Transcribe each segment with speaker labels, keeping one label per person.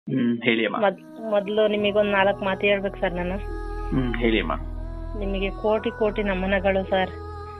Speaker 1: ಹ್ಮ್ ಹೇಳಿ ಅಮ್ಮ
Speaker 2: ಮೊದ್ ಮೊದಲು ನಿಮಗೊಂದು ನಾಲ್ಕು ಮಾತು ಹೇಳ್ಬೇಕು ಸರ್ ನಾನು
Speaker 1: ಹ್ಮ್ ಹೇಳಿ ಅಮ್ಮ
Speaker 2: ನಿಮಗೆ ಕೋಟಿ ಕೋಟಿ ನಮನಗಳು ಸರ್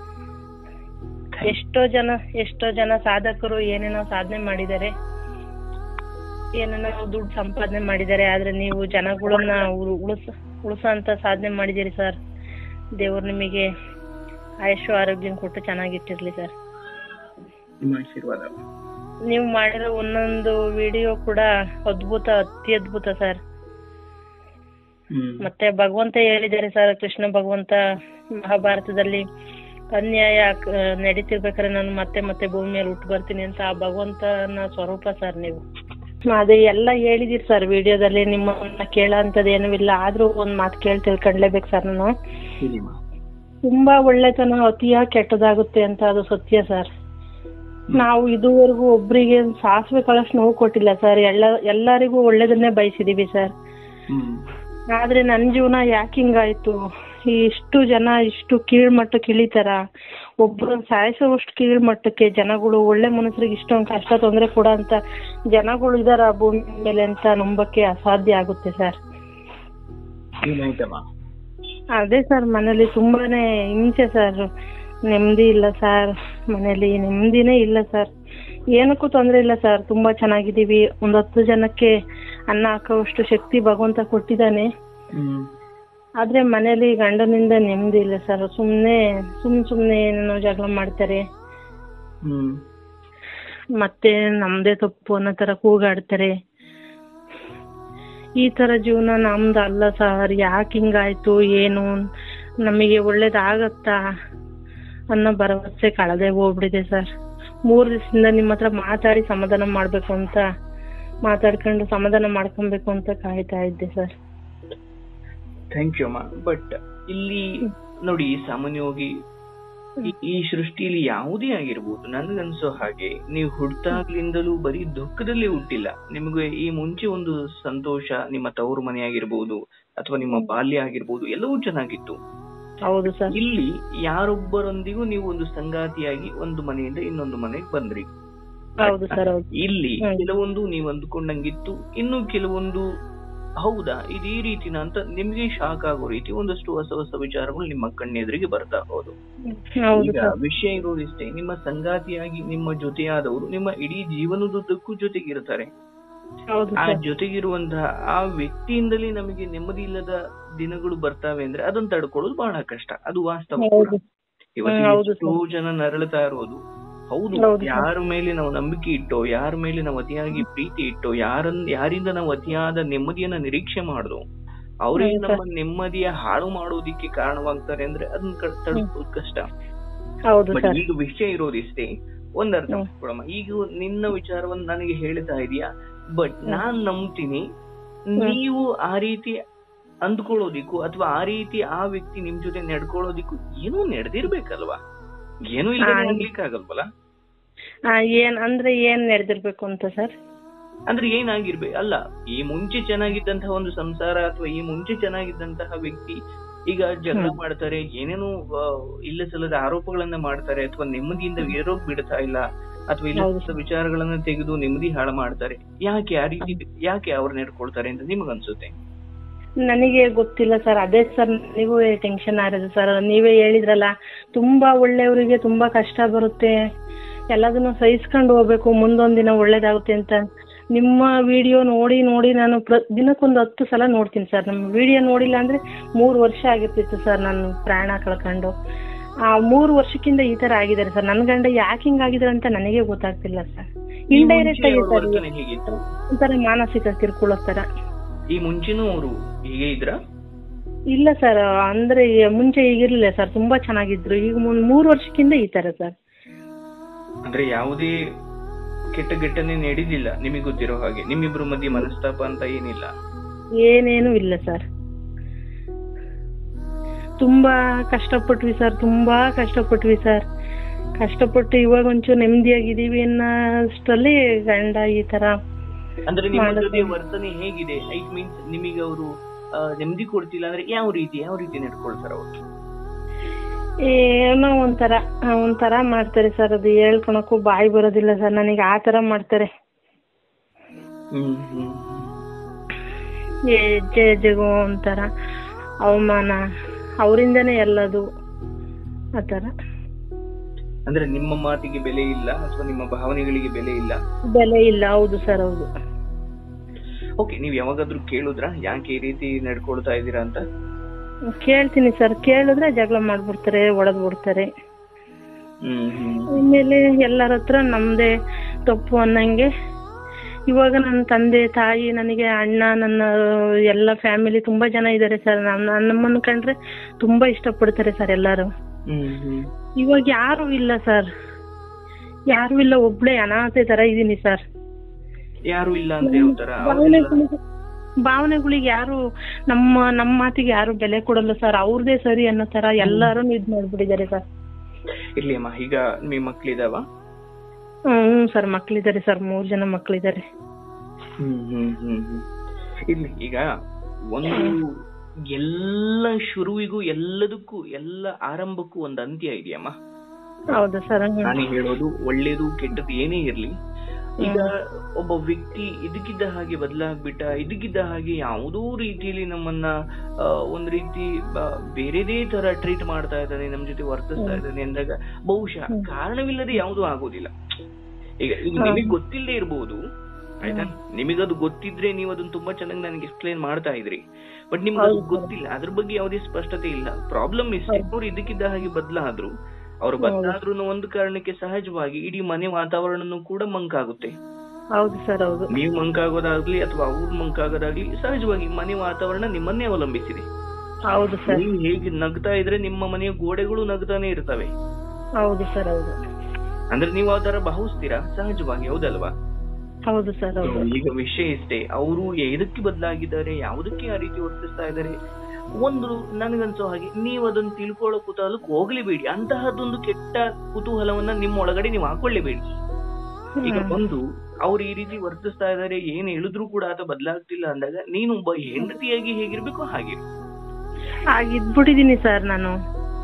Speaker 2: ಎಷ್ಟೋ ಜನ ಎಷ್ಟೋ ಜನ ಸಾಧಕರು ಏನೇನೋ ಸಾಧನೆ ಮಾಡಿದ್ದಾರೆ ಏನೇನೋ ದುಡ್ಡು ಸಂಪಾದನೆ ಮಾಡಿದ್ದಾರೆ ಆದ್ರೆ ನೀವು ಜನಗಳನ್ನ ಉಳು- ಉಳಿಸ ಉಳಿಸೋಂತ ಸಾಧನೆ ಮಾಡಿದ್ದೀರಿ ಸರ್ ದೇವ್ರು ನಿಮಗೆ ಆಯುಷು ಆರೋಗ್ಯ ಕೊಟ್ಟು ಚೆನ್ನಾಗಿಟ್ಟಿರ್ಲಿ ಸರ್
Speaker 1: ನಿಮ್ಮ ಆಶೀರ್ವಾದ
Speaker 2: ನೀವು ಮಾಡಿರೋ ಒಂದೊಂದು ವಿಡಿಯೋ ಕೂಡ ಅದ್ಭುತ ಅತಿ ಅದ್ಭುತ ಸರ್
Speaker 1: ಹ್ಮ್
Speaker 2: ಮತ್ತೆ ಭಗವಂತ ಹೇಳಿದ್ದಾರೆ ಸರ್ ಕೃಷ್ಣ ಭಗವಂತ ಮಹಾಭಾರತದಲ್ಲಿ ಅನ್ಯಾಯ ಕ- ನಡೀತಿರ್ಬೇಕಾದ್ರೆ ನಾನು ಮತ್ತೆ ಮತ್ತೆ ಭೂಮಿ ಮೇಲೆ ಹುಟ್ಟು ಬರ್ತೀನಿ ಅಂತ ಆ ಭಗವಂತನ ಸ್ವರೂಪ ಸರ್ ನೀವು ಅದೇ ಎಲ್ಲ ಹೇಳಿದಿರಿ ಸರ್ ವಿಡಿಯೋದಲ್ಲಿ ನಿಮ್ಮನ್ನ ಕೇಳೋ ಅಂಥದ್ದು ಏನೂ ಇಲ್ಲ ಆದ್ರೂ ಒಂದ್ ಮಾತು ಕೇಳಿ ತಿಳ್ಕೊಂಡ್ಲೇಬೇಕು ಸರ್ ನಾನು
Speaker 1: ಹೇಳಿ ಅಮ್ಮ
Speaker 2: ತುಂಬಾ ಒಳ್ಳೆತನ ಅತಿಯಾಗಿ ಕೆಟ್ಟದಾಗುತ್ತೆ ಅಂತ ಅದು ಸತ್ಯ ಸರ್ ನಾವು ಇದುವರೆಗೂ ಒಬ್ರಿಗೆ ಸಾಸಿವೆ ಕಳಷ್ಟು ನೋವು ಕೊಟ್ಟಿಲ್ಲ ಸರ್ ಎಲ್ಲ ಎಲ್ಲರಿಗೂ ಒಳ್ಳೇದನ್ನೇ ಬಯಸಿದೀವಿ ಸರ್
Speaker 1: ಹ್ಮ್
Speaker 2: ಆದ್ರೆ ನನ್ ಜೀವನ ಯಾಕೆ ಹಿಂಗಾಯ್ತು ಇಷ್ಟು ಜನ ಇಷ್ಟು ಕೀಳ್ ಮಟ್ಟಕ್ಕೆ ಇಳಿತಾರ ಒಬ್ರು ಸಾಯಿಸೋವಷ್ಟು ಕೀಳ್ ಮಟ್ಟಕ್ಕೆ ಜನಗಳು ಒಳ್ಳೆ ಮನುಷ್ಯರಿಗೆ ಇಷ್ಟೊಂದು ಕಷ್ಟ ತೊಂದರೆ ಕೊಡ ಅಂತ ಜನಗಳು ಇದಾರ ಭೂಮಿ ಮೇಲೆ ಅಂತ ನಂಬಕ್ಕೆ ಅಸಾಧ್ಯ ಆಗುತ್ತೆ ಸರ್
Speaker 1: ಏನಾಯ್ತಮ್ಮ
Speaker 2: ಅದೇ ಸರ್ ಮನೇಲಿ ತುಂಬಾನೇ ಹಿಂಸೆ ಸರ್ ನೆಮ್ಮದಿ ಇಲ್ಲ ಸರ್ ಮನೇಲಿ ನೆಮ್ಮದಿನೇ ಇಲ್ಲ ಸರ್ ಏನಕ್ಕೂ ತೊಂದರೆ ಇಲ್ಲ ಸರ್ ತುಂಬಾ ಚೆನ್ನಾಗಿದ್ದೀವಿ ಒಂದ್ ಹತ್ತು ಜನಕ್ಕೆ ಅನ್ನ ಹಾಕೋವಷ್ಟು ಶಕ್ತಿ ಭಗವಂತ ಕೊಟ್ಟಿದ್ದಾನೆ
Speaker 1: ಹ್ಮ್
Speaker 2: ಆದ್ರೆ ಮನೇಲಿ ಗಂಡನಿಂದ ನೆಮ್ಮದಿ ಇಲ್ಲ ಸರ್ ಸುಮ್ನೆ ಸುಮ್ ಸುಮ್ನೆ ಏನೇನೋ ಜಗಳ ಮಾಡ್ತಾರೆ
Speaker 1: ಹ್ಮ್
Speaker 2: ಮತ್ತೆ ನಮ್ದೇ ತಪ್ಪು ಅನ್ನೋ ತರ ಕೂಗಾಡ್ತಾರೆ ಈ ತರ ಜೀವನ ನಮ್ದು ಅಲ್ಲ ಸರ್ ಯಾಕೆ ಹಿಂಗಾಯ್ತು ಏನು ನಮಗೆ ಒಳ್ಳೇದಾಗತ್ತಾ ಅನ್ನೋ ಭರವಸೆ ಕಳೆದೇ ಹೋಗ್ಬಿಟ್ಟಿದೆ ಸರ್ ಮೂರ್ ದಿವಸದಿಂದ ನಿಮ್ಮ ಹತ್ರ ಮಾತಾಡಿ ಸಮಾಧಾನ ಮಾಡ್ಬೇಕು ಅಂತ ಮಾತಾಡ್ಕೊಂಡು ಸಮಾಧಾನ ಮಾಡ್ಕೊಬೇಕು ಅಂತ ಕಾಯ್ತಾ ಇದ್ದೆ ಸರ್
Speaker 1: ಥ್ಯಾಂಕ್ ಯು ಅಮ್ಮ ಬಟ್ ಇಲ್ಲಿ ನೋಡಿ ಸಾಮಾನ್ಯವಾಗಿ ಈ- ಈ ಸೃಷ್ಟಿಯಲ್ಲಿ ಯಾವುದೇ ಆಗಿರ್ಬೋದು ನನಗನ್ಸೋ ಹಾಗೆ ನೀವು ಹುಟ್ಟಾಗ್ಲಿಂದಲೂ ಬರೀ ದುಃಖದಲ್ಲಿ ಹುಟ್ಟಿಲ್ಲ ನಿಮಗೆ ಈ ಮುಂಚೆ ಒಂದು ಸಂತೋಷ ನಿಮ್ಮ ತವರು ಮನೆ ಆಗಿರ್ಬೋದು ಅಥವಾ ನಿಮ್ಮ ಬಾಲ್ಯ ಆಗಿರ್ಬೋದು ಎಲ್ಲವೂ ಚೆನ್ನಾಗಿತ್ತು
Speaker 2: ಹೌದು ಸರ್
Speaker 1: ಇಲ್ಲಿ ಯಾರೊಬ್ಬರೊಂದಿಗೂ ನೀವು ಒಂದು ಸಂಗಾತಿಯಾಗಿ ಒಂದು ಮನೆಯಿಂದ ಇನ್ನೊಂದು ಮನೆಗೆ ಬಂದ್ರಿ
Speaker 2: ಹೌದು ಸರ್ ಹೌದು
Speaker 1: ಇಲ್ಲಿ
Speaker 2: ಹ್ಮ್.
Speaker 1: ಕೆಲವೊಂದು ನೀವು ಅಂದ್ಕೊಂಡಂಗಿತ್ತು ಇನ್ನು ಕೆಲವೊಂದು ಹೌದಾ ಇದು ಈ ರೀತಿನ ಅಂತ ನಿಮ್ಗೆ ಶಾಕ್ ಆಗೋ ರೀತಿ ಒಂದಷ್ಟು ಹೊಸ ಹೊಸ ವಿಚಾರಗಳು ನಿಮ್ಮ ಕಣ್ಣೆದುರಿಗೆ ಬರ್ತಾ ಹೋದು
Speaker 2: ಹೌದು
Speaker 1: ಈಗ
Speaker 2: ಸರ್
Speaker 1: ವಿಷಯ ಇರೋದಿಷ್ಟೇ ನಿಮ್ಮ ಸಂಗಾತಿಯಾಗಿ ನಿಮ್ಮ ಜೊತೆಯಾದವರು ನಿಮ್ಮ ಇಡೀ ಜೀವನದುದ್ದಕ್ಕೂ ಜೊತೆಗಿರ್ತಾರೆ
Speaker 2: ಹೌದು
Speaker 1: ಆ
Speaker 2: ಸರ್
Speaker 1: ಜೊತೆಗಿರುವಂತಹ ಆ ವ್ಯಕ್ತಿಯಿಂದಲೇ ನಮಗೆ ನೆಮ್ಮದಿ ಇಲ್ಲದ ದಿನಗಳು ಬರ್ತಾವೆ ಅಂದ್ರೆ ಅದನ್ನ ತಡ್ಕೊಳ್ಳೋದು ಬಹಳ ಕಷ್ಟ ಅದು ವಾಸ್ತವ ಕೂಡ.
Speaker 2: ಹೌದು
Speaker 1: ಇವತ್ತು
Speaker 2: ಹ್ಮ್, ಹೌದು
Speaker 1: ಎಷ್ಟೋ ಜನ ನರಳುತ್ತಾ ಇರೋದು ಹೌದು
Speaker 2: ಹೌದು ಸರ್.
Speaker 1: ಯಾರ ಮೇಲೆ ನಾವು ನಂಬಿಕೆ ಇಟ್ಟೋ ಯಾರ ಮೇಲೆ ನಾವು ಅತಿಯಾಗಿ ಪ್ರೀತಿ ಇಟ್ಟೋ ಯಾರನ್ ಯಾರಿಂದ ನಾವು ಅತಿಯಾದ ನೆಮ್ಮದಿಯನ್ನ ನಿರೀಕ್ಷೆ ಮಾಡುದು ಅವರೇ
Speaker 2: ಹೌದು
Speaker 1: ನಮ್ಮ ನೆಮ್ಮದಿಯ ಹಾಳು ಮಾಡೋದಿಕ್ಕೆ ಕಾರಣವಾಗ್ತಾರೆ ಅಂದ್ರೆ ಅದನ್ನ ಕ- ತಡ್ಕೊಳ್ಳೋದು ಕಷ್ಟ
Speaker 2: ಹೌದು
Speaker 1: ಬಟ್
Speaker 2: ಸರ್
Speaker 1: ಈಗ ವಿಷಯ ಇರೋದಿಷ್ಟೇ ಒಂದ್ ಅರ್ಥ
Speaker 2: ಹ್ಮ್.
Speaker 1: ಮಾಡ್ಕೊಳಮ್ಮ ಈಗ ನಿನ್ನ ವಿಚಾರವನ್ನು ನನಗೆ ಹೇಳ್ತಾ ಇದೀಯಾ ಬಟ್ ನಾನ್ ನಂಬ್ತೀನಿ ನೀವು ಆ ರೀತಿ ಅಂದ್ಕೊಳ್ಳೋದಿಕ್ಕೂ ಅಥವಾ ಆ ರೀತಿ ಆ ವ್ಯಕ್ತಿ ನಿಮ್ ಜೊತೆ ನಡ್ಕೊಳ್ಳೋದಿಕ್ಕೂ ಏನೋ ನಡೆದಿರ್ಬೇಕಲ್ವಾ ಏನೂ ಇಲ್ಲ
Speaker 2: ಆ,
Speaker 1: ನಡ್ಲಿಕ್ಕಾಗಲ್ವಲ್ಲ
Speaker 2: ಆ, ಏನ್ ಅಂದ್ರೆ ಏನ್ ನಡೆದಿರ್ಬೇಕು ಅಂತ ಸರ್
Speaker 1: ಅಂದ್ರೆ ಏನಾಗಿರ್ಬೇಕು ಅಲ್ಲ ಈ ಮುಂಚೆ ಚೆನ್ನಾಗಿದ್ದಂತಹ ಒಂದು ಸಂಸಾರ ಅಥವಾ ಈ ಮುಂಚೆ ಚೆನ್ನಾಗಿದ್ದಂತಹ ವ್ಯಕ್ತಿ ಈಗ ಜಗಳ
Speaker 2: ಹ್ಮ್.
Speaker 1: ಮಾಡ್ತಾರೆ ಏನೇನೋ ಆ, ಇಲ್ಲ ಸಲ್ಲದ ಆರೋಪಗಳನ್ನ ಮಾಡ್ತಾರೆ ಅಥವಾ ನೆಮ್ಮದಿಯಿಂದ ಇರೋಗ್ ಬಿಡ್ತಾ ಇಲ್ಲ ಅಥವಾ ಇಲ್ಲ
Speaker 2: ಹೌದು
Speaker 1: ಸಲ್ಲದ ವಿಚಾರಗಳನ್ನ ತೆಗೆದು ನೆಮ್ಮದಿ ಹಾಳು ಮಾಡ್ತಾರೆ ಯಾಕೆ ಆ ರೀತಿ ಯಾಕೆ ಅವ್ರು ನಡ್ಕೊಳ್ತಾರೆ ಅಂತ ನಿಮಗ್ ಅನ್ಸುತ್ತೆ
Speaker 2: ನನಗೆ ಗೊತ್ತಿಲ್ಲ ಸರ್ ಅದೇ ಸರ್ ನನಗೂ ಟೆನ್ಷನ್ ಆಗಿರೋದು ಸರ್ ನೀವೇ ಹೇಳಿದ್ರಲ್ಲ ತುಂಬಾ ಒಳ್ಳೆಯವರಿಗೆ ತುಂಬಾ ಕಷ್ಟ ಬರುತ್ತೆ ಎಲ್ಲದನ್ನು ಸಹಿಸ್ಕೊಂಡು ಹೋಗ್ಬೇಕು ಮುಂದೊಂದ್ ದಿನ ಒಳ್ಳೇದಾಗುತ್ತೆ ಅಂತ ನಿಮ್ಮ ವಿಡಿಯೋ ನೋಡಿ ನೋಡಿ ನಾನು ಪ್ರ ದಿನಕ್ಕೊಂದು ಹತ್ತು ಸಲ ನೋಡ್ತೀನಿ ಸರ್ ನಮ್ಮ ವಿಡಿಯೋ ನೋಡಿಲ್ಲ ಅಂದ್ರೆ ಮೂರು ವರ್ಷ ಆಗಿರ್ತಿತ್ತು ಸರ್ ನಾನು ಪ್ರಾಣ ಕಳ್ಕೊಂಡು ಆ ಮೂರು ವರ್ಷಕ್ಕಿಂತ ಈ ತರ ಆಗಿದ್ದಾರೆ ಸರ್ ನನ್ನ ಗಂಡ ಯಾಕೆ ಹಿಂಗಾಗಿದ್ದಾರೆ ಅಂತ ನನಗೆ ಗೊತ್ತಾಗ್ತಿಲ್ಲ ಸರ್
Speaker 1: ಈ
Speaker 2: ಇಂಡೈರೆಕ್ಟ್
Speaker 1: ಮುಂಚೆ
Speaker 2: ಆಗಿ
Speaker 1: ಅವ್ರ
Speaker 2: ಸರ್
Speaker 1: ವರ್ತನೆ ಹೇಗಿತ್ತು
Speaker 2: ಒಂಥರ ಮಾನಸಿಕ ಕಿರ್ಕೊಳ್ಳೋ ತರ
Speaker 1: ಈ ಮುಂಚೆನೂ ಅವರು ಹೀಗೆ ಇದ್ರ
Speaker 2: ಇಲ್ಲ ಸರ್ ಅಂದ್ರೆ ಮುಂಚೆ ಈಗಿರ್ಲಿಲ್ಲ ಸರ್ ತುಂಬಾ ಚೆನ್ನಾಗಿದ್ರು ಈಗ ಮುಂದ್ ಮೂರು ವರ್ಷಕ್ಕಿಂತ ಈ ತರ ಸರ್
Speaker 1: ಅಂದ್ರೆ ಯಾವುದೇ ಕೆಟ್ಟ ಘಟನೆ ನಡೆದಿಲ್ಲ ನಿಮಗೆ ಗೊತ್ತಿರೋ ಹಾಗೆ ನಿಮ್ಮಿಬ್ರು ಮಧ್ಯೆ ಮನಸ್ತಾಪ ಅಂತ ಏನಿಲ್ಲ
Speaker 2: ಏನೇನು ಇಲ್ಲ ಸರ್ ತುಂಬಾ ಕಷ್ಟಪಟ್ವಿ ಸರ್ ತುಂಬಾ ಕಷ್ಟಪಟ್ವಿ ಸರ್ ಕಷ್ಟಪಟ್ಟು ಇವಾಗ ಒಂಚೂರು ನೆಮ್ಮದಿಯಾಗಿದ್ದೀವಿ ಅನ್ನೋಷ್ಟರಲ್ಲಿ ಗಂಡ ಈ ತರ
Speaker 1: ಅಂದ್ರೆ ನಿಮ್ಮ
Speaker 2: ಮಾಡಿದ್ರೆ-
Speaker 1: ಜೊತೆ ವರ್ತನೆ ಹೇಗಿದೆ ಐಟ್ ಮೀನ್ಸ್ ನಿಮಗೆ ಅವರು ನೆಮ್ಮದಿ ಕೊಡ್ತಿಲ್ಲ ಅಂದ್ರೆ ಯಾವ ರೀತಿ ಯಾವ ರೀತಿ ನಡ್ಕೊಳ್ತಾರ ಅವರು
Speaker 2: ಏನೋ ಒಂಥರ ಆ, ಒಂಥರ ಮಾಡ್ತಾರೆ ಸರ್ ಅದು ಹೇಳ್ಕೊಳಕ್ಕೂ ಬಾಯಿ ಬರೋದಿಲ್ಲ ಸರ್ ನನಗೆ ಆ ತರ ಮಾಡ್ತಾರೆ
Speaker 1: ಹ್ಮ್ ಹ್ಮ್
Speaker 2: ಹೆಜ್ಜೆ ಹೆಜ್ಜೆಗೂ ಒಂಥರ ಅವಮಾನ ಅವರಿಂದನೇ ಎಲ್ಲದು ಆ ಥರ
Speaker 1: ಅಂದ್ರೆ ನಿಮ್ಮ ಮಾತಿಗೆ ಬೆಲೆ ಇಲ್ಲ ಅಥವಾ ನಿಮ್ಮ ಭಾವನೆಗಳಿಗೆ ಬೆಲೆ ಇಲ್ಲ
Speaker 2: ಬೆಲೆ ಇಲ್ಲ ಹೌದು ಸರ್ ಹೌದು
Speaker 1: ಓಕೆ ನೀವ್ ಯಾವಾಗಾದ್ರೂ ಕೇಳುದ್ರಾ ಯಾಕೆ ಈ ರೀತಿ ನಡ್ಕೊಳ್ತಾ ಇದ್ದೀರಾ ಅಂತ
Speaker 2: ಕೇಳ್ತೀನಿ ಸರ್ ಕೇಳಿದ್ರೆ ಜಗಳ ಮಾಡ್ಬಿಡ್ತಾರೆ ಒಡೆದ್ ಬಿಡ್ತಾರೆ
Speaker 1: ಹ್ಮ್ ಹ್ಮ್
Speaker 2: ಆಮೇಲೆ ಎಲ್ಲರ ಹತ್ರ ನಮ್ದೇ ತಪ್ಪು ಅನ್ನಂಗೆ ಇವಾಗ ನನ್ನ ತಂದೆ ತಾಯಿ ನನಗೆ ಅಣ್ಣ ನನ್ನ ಎಲ್ಲ ಫ್ಯಾಮಿಲಿ ತುಂಬಾ ಜನ ಇದ್ದಾರೆ ಸರ್ ನಮ್ಮ ನಮ್ಮನ್ನು ಕಂಡ್ರೆ ತುಂಬಾ ಇಷ್ಟಪಡ್ತಾರೆ ಸರ್ ಎಲ್ಲರೂ
Speaker 1: ಹ್ಮ್ ಹ್ಮ್
Speaker 2: ಇವಾಗ ಯಾರು ಇಲ್ಲ ಸರ್ ಯಾರು ಇಲ್ಲ ಒಬ್ಳೆ ಅನಾಥೆ ತರ ಇದೀನಿ ಸರ್
Speaker 1: ಯಾರು ಇಲ್ಲ ಅಂತ ಹೇಳ್ತಾರ
Speaker 2: ಭಾವನೆಗಳಿಗೆ ಭಾವನೆಗಳಿಗೆ ಯಾರು ನಮ್ಮ ನಮ್ಮ ಮಾತಿಗೆ ಯಾರು ಬೆಲೆ ಕೊಡಲ್ಲ ಸರ್ ಅವ್ರದೇ ಸರಿ ಅನ್ನೋ ತರ ಎಲ್ಲಾರು ಇದ್ ಮಾಡ್ಬಿಟ್ಟಿದ್ದಾರೆ ಸರ್
Speaker 1: ಇರ್ಲಿ ಅಮ್ಮ ಈಗ ನಿಮ್ ಮಕ್ಳಿದಾವ
Speaker 2: ಹ್ಮ್ ಸರ್ ಮಕ್ಳಿದ್ದಾರೆ ಸರ್ ಮೂರ್ ಜನ ಮಕ್ಳಿದ್ದಾರೆ
Speaker 1: ಹ್ಮ್ ಹ್ಮ್ ಹ್ಮ್ ಹ್ಮ್ ಇರ್ಲಿ ಈಗ ಒಂದು ಎಲ್ಲ ಶುರುವಿಗೂ ಎಲ್ಲದಕ್ಕೂ ಎಲ್ಲ ಆರಂಭಕ್ಕೂ ಒಂದು ಅಂತ್ಯ ಇದೆಯಮ್ಮ
Speaker 2: ಹೌದಾ ಸರ್
Speaker 1: ನಾನು ಹೇಳೋದು ಒಳ್ಳೇದು ಕೆಟ್ಟದ್ದು ಏನೇ ಇರ್ಲಿ ಈಗ ಒಬ್ಬ ವ್ಯಕ್ತಿ ಇದಕ್ಕಿದ್ದ ಹಾಗೆ ಬದಲಾಗ್ಬಿಟ್ಟ ಇದಕ್ಕಿದ್ದ ಹಾಗೆ ಯಾವುದೋ ರೀತಿಯಲ್ಲಿ ನಮ್ಮನ್ನ ಆ, ಒಂದ್ ರೀತಿ ಬ- ಬೇರೆದೇ ತರ ಟ್ರೀಟ್ ಮಾಡ್ತಾ ಇದ್ದಾನೆ ನಮ್ ಜೊತೆ ವರ್ತಿಸ್ತಾ ಇದ್ದಾನೆ ಅಂದಾಗ ಬಹುಶಃ ಕಾರಣವಿಲ್ಲದೆ ಯಾವುದೂ ಆಗೋದಿಲ್ಲ ಈಗ ಈಗ ನಿಮಗೆ ಗೊತ್ತಿಲ್ಲದೆ ಇರಬಹುದು ಆಯ್ತಾ ನಿಮಗದು ಗೊತ್ತಿದ್ರೆ ನೀವು ಅದನ್ನ ತುಂಬಾ ಚೆನ್ನಾಗಿ ನನಗೆ ಎಕ್ಸ್ಪ್ಲೈನ್ ಮಾಡ್ತಾ ಇದ್ರಿ ಬಟ್ ನಿಮ್ಗೆ ಅದು ಗೊತ್ತಿಲ್ಲ ಅದ್ರ ಬಗ್ಗೆ ಯಾವುದೇ ಸ್ಪಷ್ಟತೆ ಇಲ್ಲ ಪ್ರಾಬ್ಲಮ್ ಇಷ್ಟೇ ಅವ್ರು ಇದಕ್ಕಿದ್ದ ಹಾಗೆ ಬದಲಾದ್ರು ಅವ್ರು ಬದಲಾದ್ರೂ ಒಂದು ಕಾರಣಕ್ಕೆ ಸಹಜವಾಗಿ ಇಡೀ ಮನೆ ವಾತಾವರಣನೂ ಕೂಡ ಮಂಕಾಗುತ್ತೆ
Speaker 2: ಹೌದು ಸರ್ ಹೌದು
Speaker 1: ನೀವು ಮಂಕಾಗೋದಾಗ್ಲಿ ಅಥವಾ ಅವ್ರು ಮಂಕಾಗೋದಾಗ್ಲಿ ಸಹಜವಾಗಿ ಮನೆ ವಾತಾವರಣ ನಿಮ್ಮನ್ನೇ ಅವಲಂಬಿಸಿದೆ
Speaker 2: ಹೌದು ಸರ್
Speaker 1: ನೀವು ಹೇಗೆ ನಗ್ತಾ ಇದ್ರೆ ನಿಮ್ಮ ಮನೆಯ ಗೋಡೆಗಳು ನಗ್ತಾನೆ ಇರ್ತವೆ
Speaker 2: ಹೌದು ಸರ್ ಹೌದು
Speaker 1: ಅಂದ್ರೆ ನೀವು ಆ ತರ ಭಾವಿಸ್ತೀರಾ ಸಹಜವಾಗಿ ಹೌದಲ್ವಾ
Speaker 2: ಹೌದು ಸರ್ ಹೌದು
Speaker 1: ಈಗ ವಿಷಯ ಇಷ್ಟೇ ಅವರು ಎದಕ್ಕೆ ಬದಲಾಗಿದ್ದಾರೆ ಯಾವುದಕ್ಕೆ ಆ ರೀತಿ ವರ್ತಿಸ್ತಾ ಇದ್ದಾರೆ ಒಂದು ನನಗನ್ಸೋ ಹಾಗೆ ನೀವು ಅದನ್ನ ತಿಳ್ಕೊಳ್ಳೋ ಕುತೂಹಲಕ್ಕೆ ಹೋಗ್ಲೇಬೇಡಿ ಅಂತಹದ್ದೊಂದು ಕೆಟ್ಟ ಕುತೂಹಲವನ್ನ ನಿಮ್ಮ ಒಳಗಡೆ ನೀವು ಹಾಕೊಳ್ಳೇಬೇಡಿ ಈಗ ಒಂದು ಅವ್ರು ಈ ರೀತಿ ವರ್ತಿಸ್ತಾ ಇದ್ದಾರೆ ಏನ್ ಹೇಳಿದ್ರು ಕೂಡ ಆತ ಬದಲಾಗ್ತಿಲ್ಲ ಅಂದಾಗ ನೀನು ಒಬ್ಬ ಹೆಂಡತಿಯಾಗಿ ಹೇಗಿರ್ಬೇಕು ಹಾಗೆ
Speaker 2: ಆಗಿದ್ಬಿಟ್ಟಿದೀನಿ ಸರ್ ನಾನು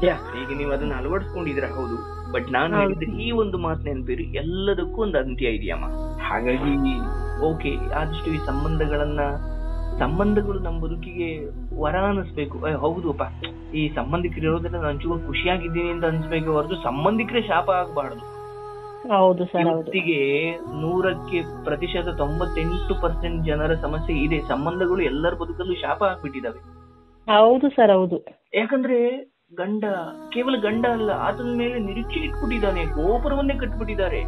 Speaker 1: ಈಗ ನೀವು ಅದನ್ನ ಅಳವಡಿಸ್ಕೊಂಡಿದ್ರ ಹೌದು ಬಟ್ ನಾನು ಹೇಳಿದ್ರೆ ಈ ಒಂದು ಮಾತು ನೆನಪಿರಿ ಎಲ್ಲದಕ್ಕೂ ಒಂದು ಅಂತ್ಯ ಇದೆಯಮ್ಮ ಹಾಗಾಗಿ ಓಕೆ ಆದಷ್ಟು ಈ ಸಂಬಂಧಗಳನ್ನ ಸಂಬಂಧಗಳು ನಮ್ಮ ಬದುಕಿಗೆ ವರ ಅನಿಸ್ಬೇಕು ಏ, ಹೌದಪ್ಪ ಈ ಸಂಬಂಧಿಕರು ಇರೋದ್ರಿಂದ ನಾನು ಚೂರು ಖುಷಿಯಾಗಿದ್ದೀನಿ ಅಂತ ಅನ್ಸ್ಬೇಕು ಹೊರತು ಸಂಬಂಧಿಕರೇ ಶಾಪ ಆಗ್ಬಾರ್ದು
Speaker 2: ಹೌದು ಸರ್ ಹೌದು
Speaker 1: ಇವತ್ತಿಗೆ ನೂರಕ್ಕೆ ಪ್ರತಿಶತ ತೊಂಬತ್ತೆಂಟು ಪರ್ಸೆಂಟ್ ಜನರ ಸಮಸ್ಯೆ ಇದೆ ಸಂಬಂಧಗಳು ಎಲ್ಲರ ಬದುಕಲ್ಲೂ ಶಾಪ ಆಗ್ಬಿಟ್ಟಿದಾವೆ
Speaker 2: ಹೌದು ಸರ್ ಹೌದು
Speaker 1: ಯಾಕಂದ್ರೆ ಗಂಡ ಕೇವಲ ಗಂಡ ಅಲ್ಲ ಆತನ ಮೇಲೆ ನಿರೀಕ್ಷೆ ಇಟ್ಬಿಟ್ಟಿದ್ದಾನೆ ಗೋಪುರವನ್ನೇ ಕಟ್ಬಿಟ್ಟಿದ್ದಾರೆ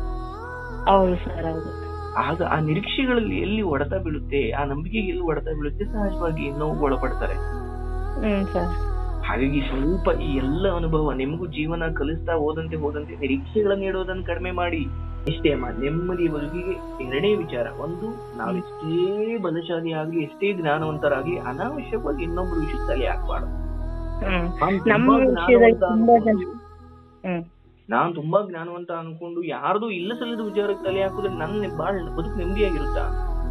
Speaker 2: ಹೌದು ಸರ್ ಹೌದು
Speaker 1: ಆಗ ಆ ನಿರೀಕ್ಷೆಗಳಲ್ಲಿ ಎಲ್ಲಿ ಹೊಡೆತ ಬೀಳುತ್ತೆ ಆ ನಂಬಿಕೆಗೆ ಎಲ್ಲಿ ಹೊಡೆತ ಬೀಳುತ್ತೆ ಸಹಜವಾಗಿ ನೋವು ಒಳಪಡ್ತಾರೆ
Speaker 2: ಹ್ಮ್ ಸರ್
Speaker 1: ಹಾಗಾಗಿ ಸ್ವಲ್ಪ ಈ ಎಲ್ಲ ಅನುಭವ ನಿಮಗೂ ಜೀವನ ಕಲಿಸ್ತಾ ಹೋದಂತೆ ಹೋದಂತೆ ನಿರೀಕ್ಷೆಗಳನ್ನ ಇಡೋದನ್ನ ಕಡಿಮೆ ಮಾಡಿ ಇಷ್ಟೇ ಅಮ್ಮ ನೆಮ್ಮದಿ ಬದುಕಿಗೆ ಎರಡೇ ವಿಚಾರ ಒಂದು ನಾವೆಷ್ಟೇ ಬಲಶಾಲಿ ಆಗ್ಲಿ ಎಷ್ಟೇ ಜ್ಞಾನವಂತರಾಗಿ ಅನಾವಶ್ಯಕವಾಗಿ ಇನ್ನೊಬ್ರು ವಿಷಯ ತಲೆ ಹಾಕ್ಬಾರ್ದು
Speaker 2: ಹ್ಮ್
Speaker 1: ನಾನ್
Speaker 2: ನಮ್ಮ
Speaker 1: ತುಂಬಾ
Speaker 2: ವಿಷಯದಲ್ಲಿ
Speaker 1: ಜ್ಞಾನವಂತ
Speaker 2: ತುಂಬಾ ಜನ
Speaker 1: ಅನ್ಕೊಂಡು-
Speaker 2: ಹ್ಮ್
Speaker 1: ನಾನ್ ತುಂಬಾ ಜ್ಞಾನವಂತ ಅನ್ಕೊಂಡು ಯಾರ್ದು ಇಲ್ಲ ಸಲ್ಲದ ವಿಚಾರಕ್ಕೆ ತಲೆ ಹಾಕಿದ್ರೆ ನನ್ನ ಬಾಳ್ ಬದುಕು ನೆಮ್ಮದಿಯಾಗಿರುತ್ತಾ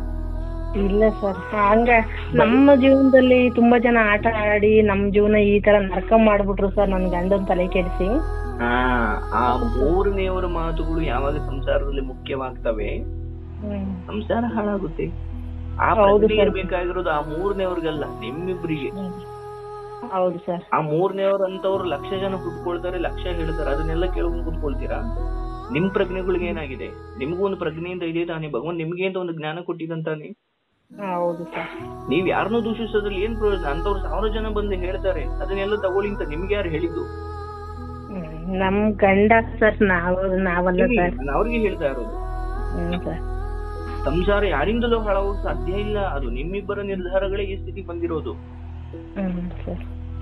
Speaker 2: ಇಲ್ಲ ಸರ್ ಹಂಗ ನಮ್ಮ ಜೀವನದಲ್ಲಿ ತುಂಬಾ ಜನ ಆಟ ಆಡಿ ನಮ್ ಜೀವನ ಈ ತರ ನರಕ ಮಾಡ್ಬಿಟ್ರು ಸರ್ ನನ್ ಗಂಡನ್ ತಲೆ ಕೆಡಿಸಿ
Speaker 1: ಆ ಆ ಮೂರನೆಯವರ ಮಾತುಗಳು ಯಾವಾಗ ಸಂಸಾರದಲ್ಲಿ ಮುಖ್ಯವಾಗ್ತವೆ
Speaker 2: ಹ್ಮ್
Speaker 1: ಸಂಸಾರ ಹಾಳಾಗುತ್ತೆ ಆ
Speaker 2: ಹೌದು
Speaker 1: ಪ್ರಜ್ಞೆ
Speaker 2: ಸರ್.
Speaker 1: ಇರ್ಬೇಕಾಗಿರೋದು ಆ ಮೂರನೇವ್ರಿಗಲ್ಲ ನಿಮ್ಮಿಬ್ರಿಗೆ
Speaker 2: ಹೌದು ಸರ್
Speaker 1: ಆ ಮೂರನೇವ್ರ ಅಂತವ್ರು ಲಕ್ಷ ಜನ ಕುತ್ಕೊಳ್ತಾರೆ ಲಕ್ಷ ಹೇಳ್ತಾರೆ ಅದನ್ನೆಲ್ಲ ಕೇಳ್ಕೊಂಡು ಕುತ್ಕೊಳ್ತೀರಾ ನಿಮ್ ಪ್ರಜ್ಞೆಗಳಿಗೆ ಏನಾಗಿದೆ ನಿಮ್ಗೂ ಒಂದು ಪ್ರಜ್ಞೆಯಿಂದ ಇದೆ ತಾನೆ ಭಗವಾನ್ ನಿಮ್ಗೆ ಅಂತ ಒಂದು ಜ್ಞಾನ ಕೊಟ್ಟಿದಂತಾನೆ
Speaker 2: ಹೌದು ಸರ್
Speaker 1: ನೀವ್ ಯಾರನ್ನೂ ದೂಷಿಸೋದ್ರಲ್ಲಿ ಏನ್ ಪ್ರಯೋಜನ ಅಂತವ್ರು ಸಾವಿರ ಜನ ಬಂದು ಹೇಳ್ತಾರೆ ಅದನ್ನೆಲ್ಲ ತಗೊಳ್ಳಿ ಅಂತ ನಿಮ್ಗೆ ಯಾರು ಹೇಳಿದ್ದು
Speaker 2: ಹ್ಮ್ ನಮ್ ಗಂಡ ಸರ್ ನಾವ್ ನಾವಲ್ಲ
Speaker 1: ಇಲ್ಲಿ
Speaker 2: ಸರ್
Speaker 1: ನಾನು ಅವ್ರಿಗೆ ಹೇಳ್ತಾ ಇರೋದು
Speaker 2: ಹ್ಮ್ ಸರ್
Speaker 1: ಸಂಸಾರ ಯಾರಿಂದಲೂ ಹಾಳಾಗೋಕ್ ಸಾಧ್ಯ ಇಲ್ಲ ಅದು ನಿಮ್ಮಿಬ್ಬರ ನಿರ್ಧಾರಗಳೇ ಈ ಸ್ಥಿತಿ ಬಂದಿರೋದು
Speaker 2: ಹ್ಮ್ ಸರ್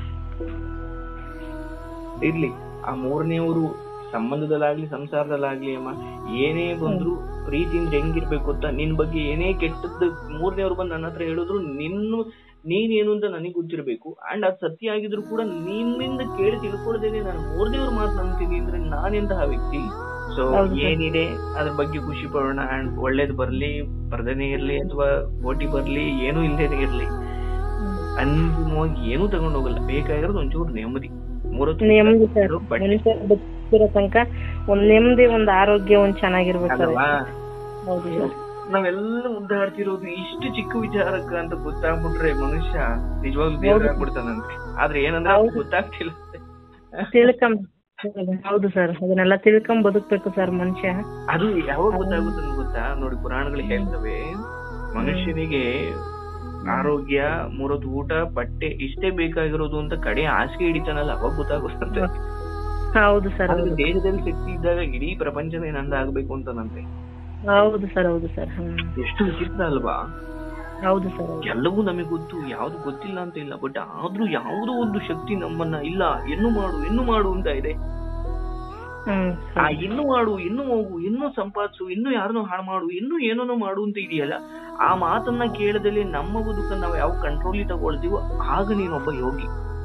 Speaker 1: ಇರ್ಲಿ ಆ ಮೂರನೇವರು ಸಂಬಂಧದಲ್ಲಾಗ್ಲಿ ಸಂಸಾರದಲ್ಲಾಗ್ಲಿ ಅಮ್ಮ ಏನೇ ಬಂದ್ರು ಪ್ರೀತಿಯಿಂದ ಹೆಂಗಿರ್ಬೇಕು ಅಂತ ನಿನ್ ಬಗ್ಗೆ ಏನೇ ಕೆಟ್ಟದ್ದು ಮೂರನೇವ್ರು ಬಂದು ನನ್ನ ಹತ್ರ ಹೇಳಿದ್ರು ನಿನ್ನು ನೀನೇನು ಅಂತ ನನಗೆ ಗೊತ್ತಿರ್ಬೇಕು ಅಂಡ್ ಅದು ಸತ್ಯ ಆಗಿದ್ರು ಕೂಡ ನಿನ್ನಿಂದ ಕೇಳಿ ತಿಳ್ಕೊಳ್ದೇನೆ ನಾನು ಮೂರನೇವ್ರ ಮಾತು ನಂಬ್ತೀನಿ ಅಂದ್ರೆ ನಾನೆಂತಹ ವ್ಯಕ್ತಿ ಸೊ
Speaker 2: ಹೌದು sir.
Speaker 1: ಏನಿದೆ ಅದ್ರ ಬಗ್ಗೆ ಖುಷಿ ಪಡೋಣ ಅಂಡ್ ಒಳ್ಳೇದ್ ಬರ್ಲಿ ಬರ್ದೇನೆ ಇರ್ಲಿ ಅಥವಾ ಓಟಿ ಬರ್ಲಿ ಏನೂ ಇಲ್ದೇನೆ ಇರ್ಲಿ ಅಂತಿಮವಾಗಿ ಏನೂ ತಗೊಂಡ್ ಹೋಗಲ್ಲ ಬೇಕಾಗಿರೋದು ಒಂಚೂರು ನೆಮ್ಮದಿ ಮೂರೊತ್ತು
Speaker 2: ನೆಮ್ಮದಿ ಸರ್
Speaker 1: ಬಟ್
Speaker 2: ಮನುಷ್ಯ ಬದುಕಿರೋ ತನಕ ಒಂದ್ ನೆಮ್ಮದಿ ಒಂದ್ ಆರೋಗ್ಯ ಒಂದ್ ಚೆನ್ನಾಗಿರ್ಬೇಕು ಸರ್
Speaker 1: ಅಲ್ವಾ
Speaker 2: ಹೌದು ಸರ್
Speaker 1: ನಾವೆಲ್ಲ ಉದ್ದಾಡ್ತಿರೋದು ಇಷ್ಟು ಚಿಕ್ಕ ವಿಚಾರಕ್ಕ ಅಂತ ಗೊತ್ತಾಗ್ಬಿಟ್ರೆ ಮನುಷ್ಯ ನಿಜವಾಗ್ಲೂ ದೇವ್ರ ಆಗ್ಬಿಡ್ತಾನಂತೆ ಆದ್ರೆ ಏನಂದ್ರೆ ಅವ್ನಿಗೆ ಗೊತ್ತಾಗ್ತಿಲ್ಲ
Speaker 2: ತಿಳ್ಕೊಂಡ್ ಹೌದು ಸರ್ ಅದನ್ನೆಲ್ಲ ತಿಳ್ಕೊಂಡ್ ಬದುಕ್ಬೇಕು ಸರ್ ಮನುಷ್ಯ
Speaker 1: ಅದು ಯಾವಾಗ ಗೊತ್ತಾಗುತ್ತೆ ಅಂತ ಗೊತ್ತಾ ನೋಡಿ ಪುರಾಣಗಳು ಹೇಳ್ತವೆ ಮನುಷ್ಯನಿಗೆ ಆರೋಗ್ಯ ಮೂರೊತ್ತು ಊಟ ಬಟ್ಟೆ ಇಷ್ಟೇ ಬೇಕಾಗಿರೋದು ಅಂತ ಕಡೆ ಹಾಸಿಗೆ ಹಿಡಿತಾನಲ್ಲ ಅವಾಗ ಗೊತ್ತಾಗುತ್ತಂತೆ
Speaker 2: ಹೌದು ಸರ್
Speaker 1: ಆದ್ರೆ
Speaker 2: ಹೌದು
Speaker 1: ದೇಹದಲ್ಲಿ ಶಕ್ತಿ ಇದ್ದಾಗ ಇಡೀ ಪ್ರಪಂಚನೇ ನಂದ ಆಗ್ಬೇಕು ಅಂತಾನಂತೆ
Speaker 2: ಹೌದು ಸರ್ ಹೌದು ಸರ್ ಹ್ಮ್
Speaker 1: ಎಷ್ಟು ವಿಚಿತ್ರ ಅಲ್ವಾ
Speaker 2: ಹೌದು ಸರ್ ಹೌದು
Speaker 1: ಎಲ್ಲವೂ ನಮಗೆ ಗೊತ್ತು ಯಾವ್ದು ಗೊತ್ತಿಲ್ಲ ಅಂತ ಇಲ್ಲ ಬಟ್ ಆದ್ರೂ ಯಾವುದೋ ಒಂದು ಶಕ್ತಿ ನಮ್ಮನ್ನ ಇಲ್ಲ ಇನ್ನು ಮಾಡು ಇನ್ನು ಮಾಡು ಅಂತ ಇದೆ
Speaker 2: ಹ್ಮ್
Speaker 1: ಆ ಇನ್ನು ಮಾಡು ಇನ್ನು ಹೋಗು ಇನ್ನು ಸಂಪಾದಿಸು ಇನ್ನು ಯಾರನ್ನೋ ಹಾಳು ಮಾಡು ಇನ್ನು ಏನೋ ಮಾಡು ಅಂತ ಇದೆಯಲ್ಲ ಆ ಮಾತನ್ನ ಕೇಳದಲ್ಲಿ ನಮ್ಮ ಬದುಕನ್ನ ನಾವು ಯಾವ ಕಂಟ್ರೋಲ್ ತಗೊಳ್ತೀವೋ ಆಗ ನೀನೊಬ್ಬ ಯೋಗಿ